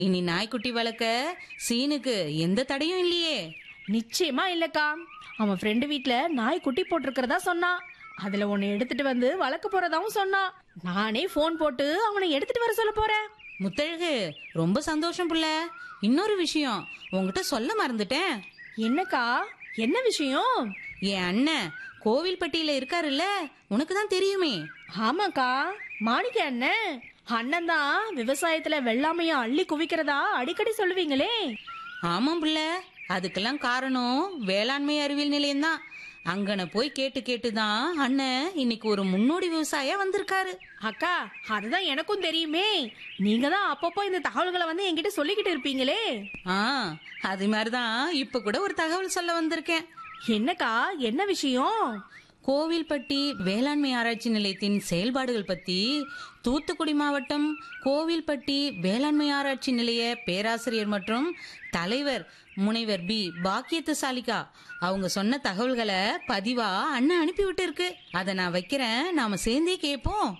இனி நாய்க்குட்டி வளர்க்க சீனுக்கு எந்த தடையும் இல்லையே நிச்சயமா இல்லக்கா அவன் ஃப்ரெண்டு வீட்ல நாய் குட்டி போட்டிருக்கிறதா சொன்னான் அதுல ஒன்னு எடுத்துட்டு வந்து வளர்க்க போறதாவும் சொன்னான் நானே ஃபோன் போட்டு அவனை எடுத்துட்டு வர சொல்ல போறேன் முத்தழகு ரொம்ப சந்தோஷம் புள்ள இன்னொரு விஷயம் உன்கிட்ட சொல்ல மறந்துட்டேன் என்னக்கா என்ன விஷயம் என் அண்ணன் கோவில்பட்டியில இருக்காருல்ல உனக்கு தான் தெரியுமே ஆமாக்கா மாணிக்க அண்ணன் அண்ணன் தான் விவசாயத்துல வெள்ளாமைய அள்ளி குவிக்கிறதா அடிக்கடி சொல்லுவீங்களே ஆமாம் புள்ள அதுக்கெல்லாம் காரணம் வேளாண்மை அறிவியல் நிலையம்தான் அங்கன போய் கேட்டு கேட்டு தான் அண்ணன் இன்னைக்கு ஒரு முன்னோடி விவசாயியா வந்திருக்காரு அக்கா அதுதான் எனக்கும் தெரியுமே நீங்க தான் அப்பப்போ இந்த தகவல்களை வந்து என்கிட்ட சொல்லிக்கிட்டு இருப்பீங்களே ஆ அது மாதிரிதான் இப்ப கூட ஒரு தகவல் சொல்ல வந்திருக்கேன் என்னக்கா என்ன விஷயம் கோவில்பட்டி வேளாண்மை ஆராய்ச்சி நிலையத்தின் செயல்பாடுகள் பத்தி தூத்துக்குடி மாவட்டம் கோவில்பட்டி வேளாண்மை ஆராய்ச்சி நிலைய பேராசிரியர் மற்றும் தலைவர் முனைவர் பி பாக்கியத்து சாலிகா அவங்க சொன்ன தகவல்களை பதிவா அண்ணன் அனுப்பி விட்டு இருக்கு அதை நான் வைக்கிறேன் நாம சேர்ந்தே கேட்போம்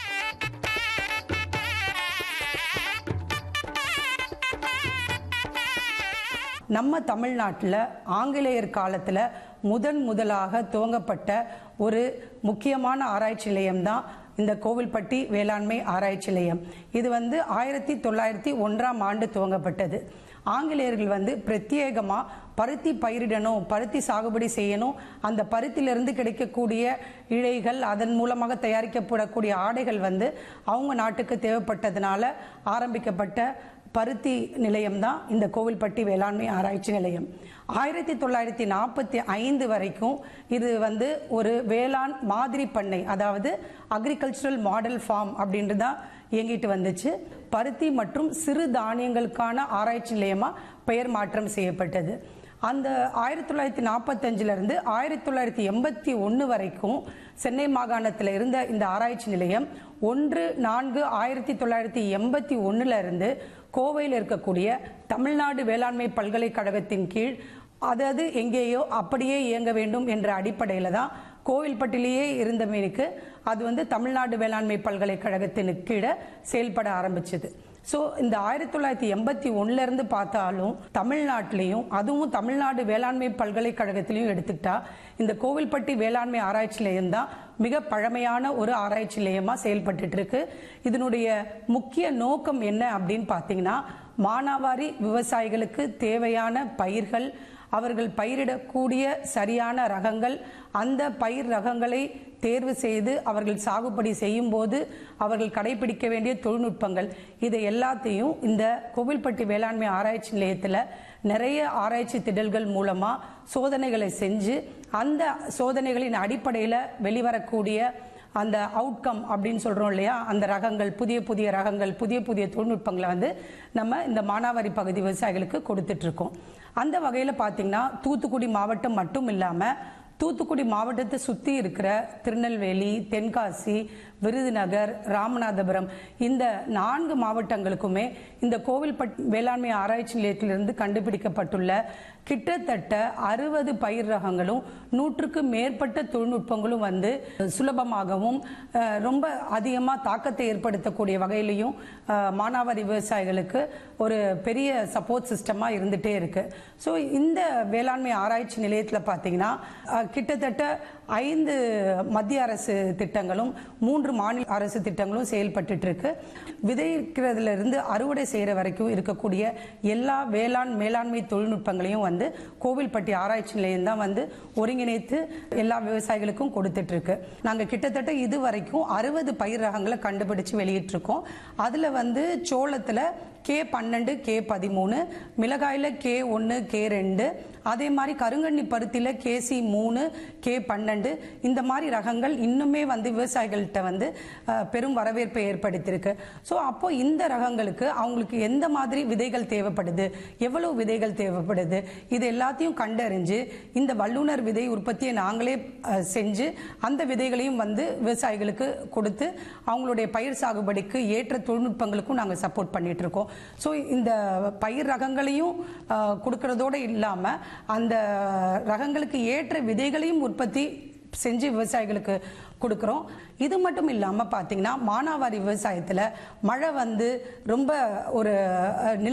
நம்ம தமிழ்நாட்டில் ஆங்கிலேயர் காலத்தில் முதன் முதலாக துவங்கப்பட்ட ஒரு முக்கியமான ஆராய்ச்சி நிலையம்தான் இந்த கோவில்பட்டி வேளாண்மை ஆராய்ச்சி நிலையம் இது வந்து ஆயிரத்தி தொள்ளாயிரத்தி ஒன்றாம் ஆண்டு துவங்கப்பட்டது ஆங்கிலேயர்கள் வந்து பிரத்யேகமாக பருத்தி பயிரிடணும் பருத்தி சாகுபடி செய்யணும் அந்த பருத்திலிருந்து கிடைக்கக்கூடிய இழைகள் அதன் மூலமாக தயாரிக்கப்படக்கூடிய ஆடைகள் வந்து அவங்க நாட்டுக்கு தேவைப்பட்டதுனால ஆரம்பிக்கப்பட்ட பருத்தி நிலையம் தான் இந்த கோவில்பட்டி வேளாண்மை ஆராய்ச்சி நிலையம் ஆயிரத்தி தொள்ளாயிரத்தி நாற்பத்தி ஐந்து வரைக்கும் இது வந்து ஒரு வேளாண் மாதிரி பண்ணை அதாவது அக்ரிகல்ச்சரல் மாடல் ஃபார்ம் அப்படின்ட்டு தான் இயங்கிட்டு வந்துச்சு பருத்தி மற்றும் சிறு தானியங்களுக்கான ஆராய்ச்சி நிலையமாக பெயர் மாற்றம் செய்யப்பட்டது அந்த ஆயிரத்தி தொள்ளாயிரத்தி நாற்பத்தஞ்சிலிருந்து ஆயிரத்தி தொள்ளாயிரத்தி எண்பத்தி ஒன்று வரைக்கும் சென்னை மாகாணத்தில் இருந்த இந்த ஆராய்ச்சி நிலையம் ஒன்று நான்கு ஆயிரத்தி தொள்ளாயிரத்தி எண்பத்தி ஒன்றுல இருந்து கோவையில் இருக்கக்கூடிய தமிழ்நாடு வேளாண்மை பல்கலைக்கழகத்தின் கீழ் அதாவது எங்கேயோ அப்படியே இயங்க வேண்டும் என்ற அடிப்படையில் தான் கோவில்பட்டிலேயே இருந்தமேனுக்கு அது வந்து தமிழ்நாடு வேளாண்மை பல்கலைக்கழகத்தின் கீழே செயல்பட ஆரம்பிச்சது ஸோ இந்த ஆயிரத்தி தொள்ளாயிரத்தி எண்பத்தி இருந்து பார்த்தாலும் தமிழ்நாட்டிலையும் அதுவும் தமிழ்நாடு வேளாண்மை பல்கலைக்கழகத்திலையும் எடுத்துக்கிட்டா இந்த கோவில்பட்டி வேளாண்மை ஆராய்ச்சி நிலையம் தான் மிக பழமையான ஒரு ஆராய்ச்சி நிலையமாக செயல்பட்டு இருக்கு இதனுடைய முக்கிய நோக்கம் என்ன அப்படின்னு பார்த்தீங்கன்னா மானாவாரி விவசாயிகளுக்கு தேவையான பயிர்கள் அவர்கள் பயிரிடக்கூடிய சரியான ரகங்கள் அந்த பயிர் ரகங்களை தேர்வு செய்து அவர்கள் சாகுபடி செய்யும் போது அவர்கள் கடைபிடிக்க வேண்டிய தொழில்நுட்பங்கள் இதை எல்லாத்தையும் இந்த கோவில்பட்டி வேளாண்மை ஆராய்ச்சி நிலையத்தில் நிறைய ஆராய்ச்சி திடல்கள் மூலமாக சோதனைகளை செஞ்சு அந்த சோதனைகளின் அடிப்படையில் வெளிவரக்கூடிய அந்த அவுட்கம் அப்படின்னு சொல்கிறோம் இல்லையா அந்த ரகங்கள் புதிய புதிய ரகங்கள் புதிய புதிய தொழில்நுட்பங்களை வந்து நம்ம இந்த மானாவாரி பகுதி விவசாயிகளுக்கு கொடுத்துட்ருக்கோம் அந்த வகையில் பார்த்தீங்கன்னா தூத்துக்குடி மாவட்டம் மட்டும் இல்லாமல் தூத்துக்குடி மாவட்டத்தை சுற்றி இருக்கிற திருநெல்வேலி தென்காசி விருதுநகர் ராமநாதபுரம் இந்த நான்கு மாவட்டங்களுக்குமே இந்த கோவில்பட் வேளாண்மை ஆராய்ச்சி நிலையத்திலிருந்து கண்டுபிடிக்கப்பட்டுள்ள கிட்டத்தட்ட அறுபது பயிர் ரகங்களும் நூற்றுக்கு மேற்பட்ட தொழில்நுட்பங்களும் வந்து சுலபமாகவும் அஹ், ரொம்ப அதிகமாக தாக்கத்தை ஏற்படுத்தக்கூடிய வகையிலையும் அஹ், மானாவாரி விவசாயிகளுக்கு ஒரு பெரிய சப்போர்ட் சிஸ்டமாக இருந்துகிட்டே இருக்கு ஸோ இந்த வேளாண்மை ஆராய்ச்சி நிலையத்தில் பார்த்தீங்கன்னா அஹ், கிட்டத்தட்ட ஐந்து மத்திய அரசு திட்டங்களும் மூன்று மாநில அரசு திட்டங்களும் செயல்பட்டு இருக்கு விதைக்கிறதுல இருந்து அறுவடை செய்யற வரைக்கும் இருக்கக்கூடிய எல்லா வேளாண் மேலாண்மை தொழில்நுட்பங்களையும் வந்து கோவில்பட்டி ஆராய்ச்சி நிலையம் தான் வந்து ஒருங்கிணைத்து எல்லா விவசாயிகளுக்கும் கொடுத்துட்டு இருக்கு நாங்க கிட்டத்தட்ட இது வரைக்கும் அறுபது பயிர் ரகங்களை கண்டுபிடிச்சு வெளியிட்டிருக்கோம் அதுல வந்து சோளத்துல கே பன்னெண்டு கே பதிமூணு மிளகாயில கே ஒன்று கே ரெண்டு அதே மாதிரி கருங்கண்ணி பருத்தியில கேசி மூணு கே பன்னெண்டு இந்த மாதிரி ரகங்கள் இன்னுமே வந்து விவசாயிகள்கிட்ட வந்து அஹ், பெரும் வரவேற்பை ஏற்படுத்தியிருக்கு ஸோ அப்போ இந்த ரகங்களுக்கு அவங்களுக்கு எந்த மாதிரி விதைகள் தேவைப்படுது எவ்வளவு விதைகள் தேவைப்படுது இது எல்லாத்தையும் கண்டறிஞ்சு இந்த வல்லுனர் விதை உற்பத்தியை நாங்களே அஹ், செஞ்சு அந்த விதைகளையும் வந்து விவசாயிகளுக்கு கொடுத்து அவங்களுடைய பயிர் சாகுபடிக்கு ஏற்ற தொழில்நுட்பங்களுக்கும் நாங்கள் சப்போர்ட் பண்ணிட்டு இருக்கோம் ஸோ இந்த பயிர் ரகங்களையும் அஹ், கொடுக்கறதோட இல்லாமல் அந்த ரகங்களுக்கு ஏற்ற விதைகளையும் உற்பத்தி செஞ்சு விவசாயிகளுக்கு கொடுக்குறோம் இது மட்டும் இல்லாமல் பார்த்தீங்கன்னா மானாவாரி விவசாயத்தில் மழை வந்து ரொம்ப ஒரு அஹ்,